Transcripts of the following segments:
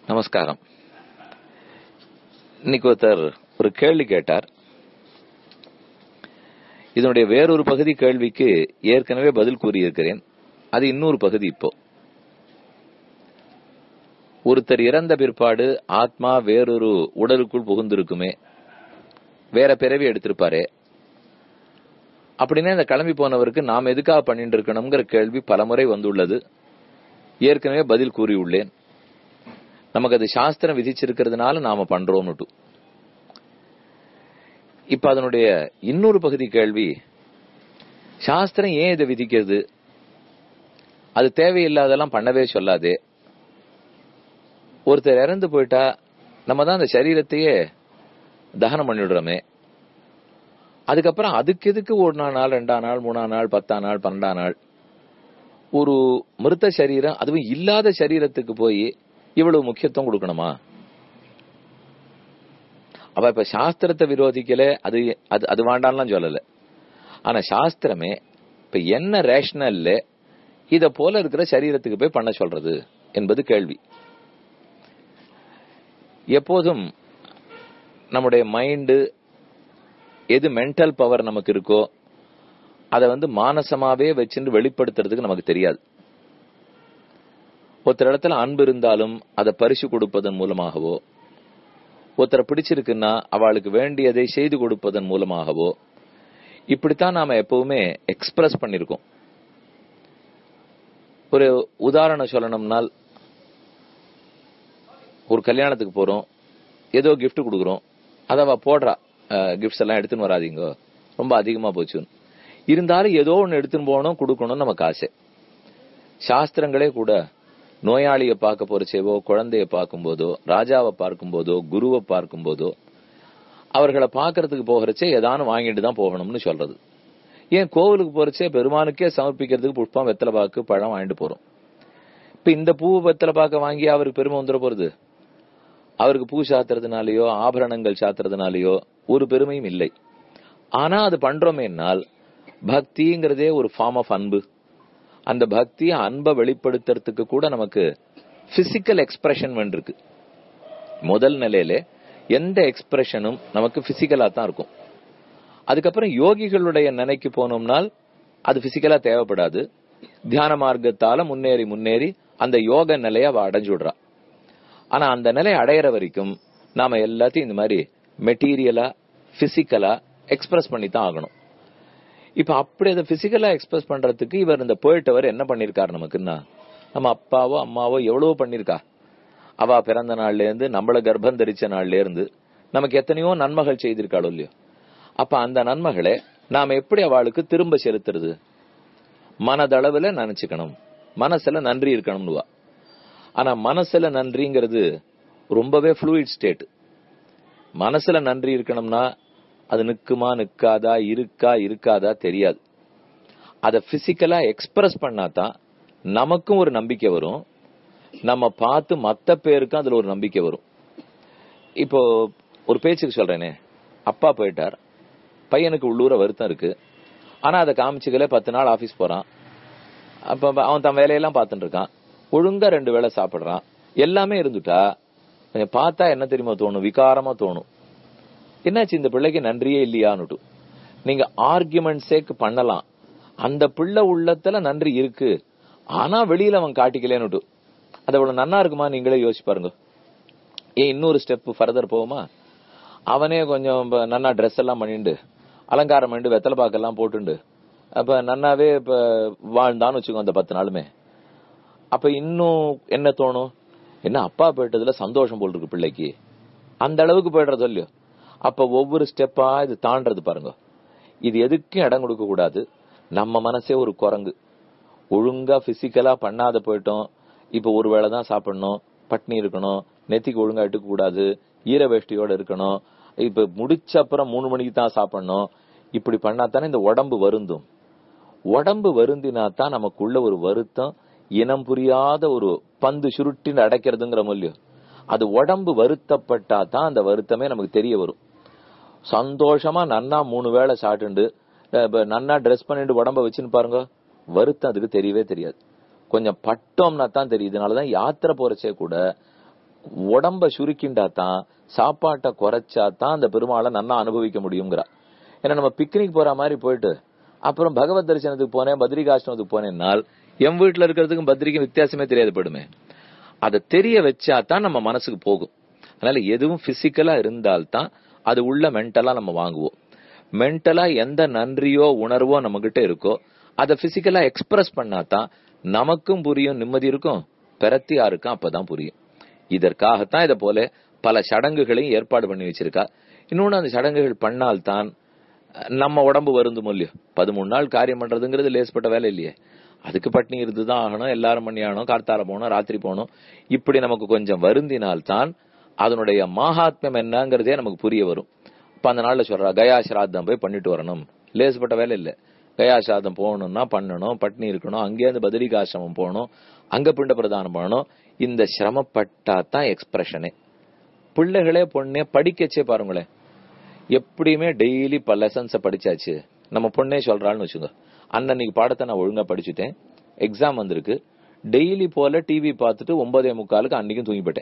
நமஸ்காரம் இன்னைக்கு ஒருத்தர் ஒரு கேள்வி கேட்டார் இதனுடைய வேறொரு பகுதி கேள்விக்கு ஏற்கனவே பதில் கூறியிருக்கிறேன் அது இன்னொரு பகுதி இப்போ ஒருத்தர் இறந்த பிற்பாடு ஆத்மா வேறொரு உடலுக்குள் புகுந்திருக்குமே வேற பிறவி எடுத்திருப்பாரே அப்படின்னா இந்த கிளம்பி போனவருக்கு நாம் எதுக்காக பண்ணிட்டு இருக்கணுங்கிற கேள்வி பலமுறை வந்துள்ளது ஏற்கனவே பதில் கூறியுள்ளேன் நமக்கு அது சாஸ்திரம் விதிச்சிருக்கிறதுனால நாம பண்றோம்னுட்டு இப்ப அதனுடைய இன்னொரு பகுதி கேள்வி சாஸ்திரம் ஏன் இதை விதிக்கிறது அது தேவையில்லாதெல்லாம் பண்ணவே சொல்லாதே ஒருத்தர் இறந்து போயிட்டா நம்ம தான் அந்த சரீரத்தையே தகனம் பண்ணிடுறோமே அதுக்கப்புறம் அதுக்கு எதுக்கு ஒரு நாள் ரெண்டாம் நாள் மூணாம் நாள் பத்தாம் நாள் பன்னெண்டாம் நாள் ஒரு மிருத்த சரீரம் அதுவும் இல்லாத சரீரத்துக்கு போய் இவ்வளவு முக்கியத்துவம் கொடுக்கணுமா அவ இப்ப சாஸ்திரத்தை விரோதிக்கல அது அது அது வேண்டாம்லாம் சொல்லல ஆனா சாஸ்திரமே இப்ப என்ன ரேஷனல்ல இத போல இருக்கிற சரீரத்துக்கு போய் பண்ண சொல்றது என்பது கேள்வி எப்போதும் நம்முடைய மைண்டு எது மென்டல் பவர் நமக்கு இருக்கோ அதை வந்து மானசமாவே வச்சுட்டு வெளிப்படுத்துறதுக்கு நமக்கு தெரியாது ஒருத்தர் இடத்துல அன்பு இருந்தாலும் அதை பரிசு கொடுப்பதன் மூலமாகவோ ஒருத்தரை பிடிச்சிருக்குன்னா அவளுக்கு வேண்டியதை செய்து கொடுப்பதன் மூலமாகவோ இப்படித்தான் நாம எப்பவுமே எக்ஸ்பிரஸ் பண்ணிருக்கோம் ஒரு உதாரணம் சொல்லணும்னால் ஒரு கல்யாணத்துக்கு போறோம் ஏதோ கிஃப்ட் கொடுக்குறோம் அதை அவ போடுறா கிஃப்ட்ஸ் எல்லாம் எடுத்துன்னு வராதிங்க ரொம்ப அதிகமா போச்சுன்னு இருந்தாலும் ஏதோ ஒன்று எடுத்துன்னு போகணும் கொடுக்கணும்னு நமக்கு ஆசை சாஸ்திரங்களே கூட நோயாளியை பார்க்க போறச்சேவோ குழந்தைய பார்க்கும்போதோ ராஜாவை பார்க்கும்போதோ குருவை பார்க்கும்போதோ அவர்களை பார்க்கறதுக்கு போகிறச்சே ஏதானும் வாங்கிட்டு தான் போகணும்னு சொல்றது ஏன் கோவிலுக்கு போறச்சே பெருமானுக்கே சமர்ப்பிக்கிறதுக்கு புஷ்பம் வெத்தலை பாக்கு பழம் வாங்கிட்டு போறோம் இப்ப இந்த பூ வெத்தலை பாக்க வாங்கி அவருக்கு பெருமை வந்துட போறது அவருக்கு பூ சாத்துறதுனாலயோ ஆபரணங்கள் சாத்துறதுனாலயோ ஒரு பெருமையும் இல்லை ஆனா அது பண்றோமேனால் பக்திங்கிறதே ஒரு ஃபார்ம் ஆஃப் அன்பு அந்த பக்தி அன்பை வெளிப்படுத்துறதுக்கு கூட நமக்கு பிசிக்கல் எக்ஸ்பிரஷன் இருக்கு முதல் நிலையில எந்த எக்ஸ்பிரஷனும் நமக்கு பிசிக்கலா தான் இருக்கும் அதுக்கப்புறம் யோகிகளுடைய நினைக்கு போனோம்னால் அது பிசிக்கலா தேவைப்படாது தியான மார்க்கத்தால முன்னேறி முன்னேறி அந்த யோக நிலைய அவ அடைஞ்சு விடுறா ஆனா அந்த நிலை அடையிற வரைக்கும் நாம எல்லாத்தையும் இந்த மாதிரி மெட்டீரியலா பிசிக்கலா எக்ஸ்பிரஸ் பண்ணி தான் ஆகணும் இப்ப அப்படி அதை பிசிக்கலா எக்ஸ்பிரஸ் பண்றதுக்கு இவர் இந்த போயிட்டவர் என்ன பண்ணிருக்காரு நமக்குன்னா நம்ம அப்பாவோ அம்மாவோ எவ்வளவோ பண்ணிருக்கா அவ பிறந்த நாள்ல இருந்து நம்மள கர்ப்பம் தரிச்ச நாள்ல இருந்து நமக்கு எத்தனையோ நன்மைகள் செய்திருக்காளோ இல்லையோ அப்ப அந்த நன்மைகளை நாம எப்படி அவளுக்கு திரும்ப செலுத்துறது மனதளவுல நினைச்சுக்கணும் மனசுல நன்றி இருக்கணும்னுவா ஆனா மனசுல நன்றிங்கிறது ரொம்பவே ஃப்ளூயிட் ஸ்டேட் மனசுல நன்றி இருக்கணும்னா அது நிக்குமா நிக்காதா இருக்கா இருக்காதா தெரியாது அதை பிசிக்கலா எக்ஸ்பிரஸ் பண்ணாதான் நமக்கும் ஒரு நம்பிக்கை வரும் நம்ம பார்த்து மத்த பேருக்கும் அதுல ஒரு நம்பிக்கை வரும் இப்போ ஒரு பேச்சுக்கு சொல்றேனே அப்பா போயிட்டார் பையனுக்கு உள்ளூர வருத்தம் இருக்கு ஆனா அதை காமிச்சுக்கல பத்து நாள் ஆபீஸ் போறான் அப்ப அவன் தன் வேலையெல்லாம் பார்த்துட்டு இருக்கான் ஒழுங்கா ரெண்டு வேளை சாப்பிடுறான் எல்லாமே இருந்துட்டா கொஞ்சம் பார்த்தா என்ன தெரியுமா தோணும் விகாரமா தோணும் என்னாச்சு இந்த பிள்ளைக்கு நன்றியே இல்லையான்னுட்டு நீங்க ஆர்குமெண்ட் சேக்கு பண்ணலாம் அந்த பிள்ளை உள்ளத்துல நன்றி இருக்கு ஆனா வெளியில அவன் காட்டிக்கலேன்னுட்டு அது அவ்வளவு நன்னா இருக்குமா நீங்களே யோசிச்சு பாருங்க ஏன் இன்னொரு ஸ்டெப் ஃபர்தர் போகுமா அவனே கொஞ்சம் நன்னா ட்ரெஸ் எல்லாம் பண்ணிண்டு அலங்காரம் பண்ணிட்டு வெத்தலை பாக்கெல்லாம் போட்டுண்டு அப்ப நன்னாவே இப்ப வாழ்ந்தான்னு வச்சுக்கோ அந்த பத்து நாளுமே அப்ப இன்னும் என்ன தோணும் என்ன அப்பா போயிட்டதுல சந்தோஷம் போல் இருக்கு பிள்ளைக்கு அந்த அளவுக்கு போயிடுறது இல்லையோ அப்ப ஒவ்வொரு ஸ்டெப்பா இது தாண்டது பாருங்க இது எதுக்கும் இடம் கொடுக்க கூடாது நம்ம மனசே ஒரு குரங்கு ஒழுங்கா பிசிக்கலா பண்ணாத போயிட்டோம் இப்ப ஒரு வேளை தான் சாப்பிடணும் பட்னி இருக்கணும் நெத்திக்கு ஒழுங்கா இட்டுக்க கூடாது ஈர வேஷ்டியோட இருக்கணும் இப்ப முடிச்ச அப்புறம் மூணு மணிக்கு தான் சாப்பிடணும் இப்படி பண்ணாதானே இந்த உடம்பு வருந்தும் உடம்பு வருந்தினா தான் நமக்குள்ள ஒரு வருத்தம் இனம் புரியாத ஒரு பந்து சுருட்டின்னு அடைக்கிறதுங்கிற மூலியம் அது உடம்பு வருத்தப்பட்டா தான் அந்த வருத்தமே நமக்கு தெரிய வரும் சந்தோஷமா நன்னா மூணு வேளை சாப்பிட்டுண்டு நன்னா ட்ரெஸ் பண்ணிட்டு உடம்ப வச்சுன்னு பாருங்க வருத்தம் அதுக்கு தெரியவே தெரியாது கொஞ்சம் பட்டோம்னா தான் தெரியுது இதனாலதான் யாத்திரை போறச்சே கூட உடம்ப சுருக்கிண்டா தான் சாப்பாட்டை குறைச்சா தான் அந்த பெருமாளை நல்லா அனுபவிக்க முடியுங்கிறா ஏன்னா நம்ம பிக்னிக் போற மாதிரி போயிட்டு அப்புறம் பகவத் தரிசனத்துக்கு போனேன் பத்ரிகாஷ்டமத்துக்கு போனேன்னால் என் வீட்டுல இருக்கிறதுக்கும் பத்ரிக்கும் வித்தியாசமே தெரியாது போயிடுமே அதை தெரிய வச்சா தான் நம்ம மனசுக்கு போகும் அதனால எதுவும் பிசிக்கலா இருந்தால்தான் அது உள்ள மென்டலா நம்ம வாங்குவோம் மென்டலா எந்த நன்றியோ உணர்வோ நம்ம கிட்ட இருக்கோ அதை பிசிக்கலா எக்ஸ்பிரஸ் பண்ணாதான் நமக்கும் புரியும் நிம்மதி இருக்கும் பெறத்தி யாருக்கும் அப்பதான் புரியும் இதற்காகத்தான் இதை போல பல சடங்குகளையும் ஏற்பாடு பண்ணி வச்சிருக்கா இன்னொன்னு அந்த சடங்குகள் பண்ணால்தான் நம்ம உடம்பு வருந்து இல்லையோ பதிமூணு நாள் காரியம் பண்றதுங்கிறது லேஸ்பட்ட வேலை இல்லையே அதுக்கு பட்னி இருந்துதான் ஆகணும் எல்லாரும் பண்ணி ஆகணும் கார்த்தால போகணும் ராத்திரி போகணும் இப்படி நமக்கு கொஞ்சம் வருந்தினால்தான் அதனுடைய மகாத்மியம் என்னங்கிறதே நமக்கு புரிய வரும் இப்ப அந்த நாள்ல சொல்றா கயா சிராத்தம் போய் பண்ணிட்டு வரணும் லேசுப்பட்ட வேலை இல்ல கயா சிராதம் போகணும்னா பண்ணணும் பட்னி இருக்கணும் அங்கேருந்து பதரிகாசிரமம் போகணும் அங்க பிண்ட பிரதானம் பண்ணணும் இந்த சிரமப்பட்டா தான் எக்ஸ்பிரஷனே பிள்ளைகளே பொண்ணே படிக்கச்சே பாருங்களேன் எப்படியுமே டெய்லி பல லெசன்ஸ படிச்சாச்சு நம்ம பொண்ணே சொல்றாள்னு வச்சுங்க அன்னன்னைக்கு பாடத்தை நான் ஒழுங்கா படிச்சுட்டேன் எக்ஸாம் வந்திருக்கு டெய்லி போல டிவி பார்த்துட்டு ஒன்பதே முக்காலுக்கு அன்னைக்கும் தூங்கி போயிட்டேன்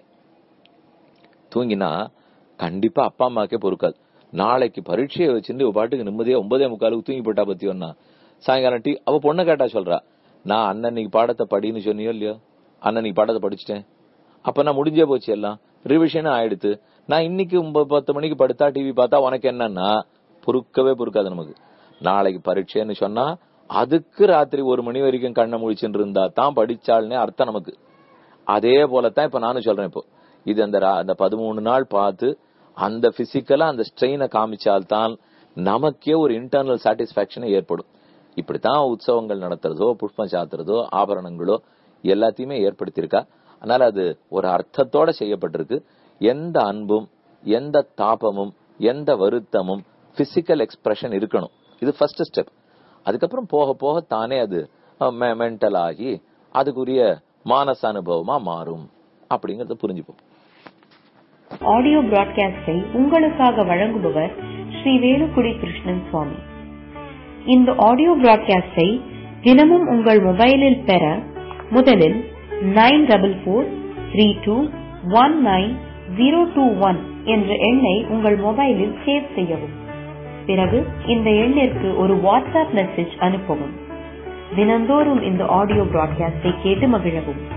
தூங்கினா கண்டிப்பா அப்பா அம்மாக்கே பொறுக்காது நாளைக்கு பரீட்சையை வச்சுட்டு இவ பாட்டுக்கு நிம்மதியா ஒன்பதே முக்காலுக்கு தூங்கி போட்டா பத்தி ஒன்னா சாயங்காலம் டீ அவ பொண்ணை கேட்டா சொல்றா நான் அன்னன்னைக்கு பாடத்தை படின்னு சொன்னியோ இல்லையோ அன்னன்னைக்கு பாடத்தை படிச்சுட்டேன் அப்ப நான் முடிஞ்சே போச்சு எல்லாம் ரிவிஷனும் ஆயிடுத்து நான் இன்னைக்கு ஒன்பது பத்து மணிக்கு படுத்தா டிவி பார்த்தா உனக்கு என்னன்னா பொறுக்கவே பொறுக்காது நமக்கு நாளைக்கு பரீட்சைன்னு சொன்னா அதுக்கு ராத்திரி ஒரு மணி வரைக்கும் கண்ணை முழிச்சுட்டு இருந்தா தான் படிச்சாள்னே அர்த்தம் நமக்கு அதே போலத்தான் இப்ப நானும் சொல்றேன் இப்போ இது அந்த ரா- அந்த பதிமூணு நாள் பார்த்து அந்த பிசிக்கலா அந்த ஸ்ட்ரெயினை காமிச்சால்தான் நமக்கே ஒரு இன்டர்னல் சாட்டிஸ்பாக்சன் ஏற்படும் இப்படித்தான் உற்சவங்கள் நடத்துறதோ புஷ்பம் சாத்துறதோ ஆபரணங்களோ எல்லாத்தையுமே ஏற்படுத்தியிருக்கா அதனால அது ஒரு அர்த்தத்தோட செய்யப்பட்டிருக்கு எந்த அன்பும் எந்த தாபமும் எந்த வருத்தமும் பிசிக்கல் எக்ஸ்பிரஷன் இருக்கணும் இது ஃபர்ஸ்ட் ஸ்டெப் அதுக்கப்புறம் போக போக தானே அது மென்டல் ஆகி அதுக்குரிய மானச அனுபவமா மாறும் அப்படிங்கறத புரிஞ்சுப்போம் ஆடியோ பிராட்காஸ்டை உங்களுக்காக வழங்குபவர் ஸ்ரீ வேலுக்குடி கிருஷ்ணன் சுவாமி இந்த ஆடியோ பிராட்காஸ்டை தினமும் உங்கள் மொபைலில் பெற முதலில் nine double four three two one nine zero two one என்ற எண்ணை உங்கள் மொபைலில் சேவ் செய்யவும் பிறகு இந்த எண்ணிற்கு ஒரு வாட்ஸ்அப் மெசேஜ் அனுப்பவும் தினந்தோறும் இந்த ஆடியோ பிராட்காஸ்டை கேட்டு மகிழவும்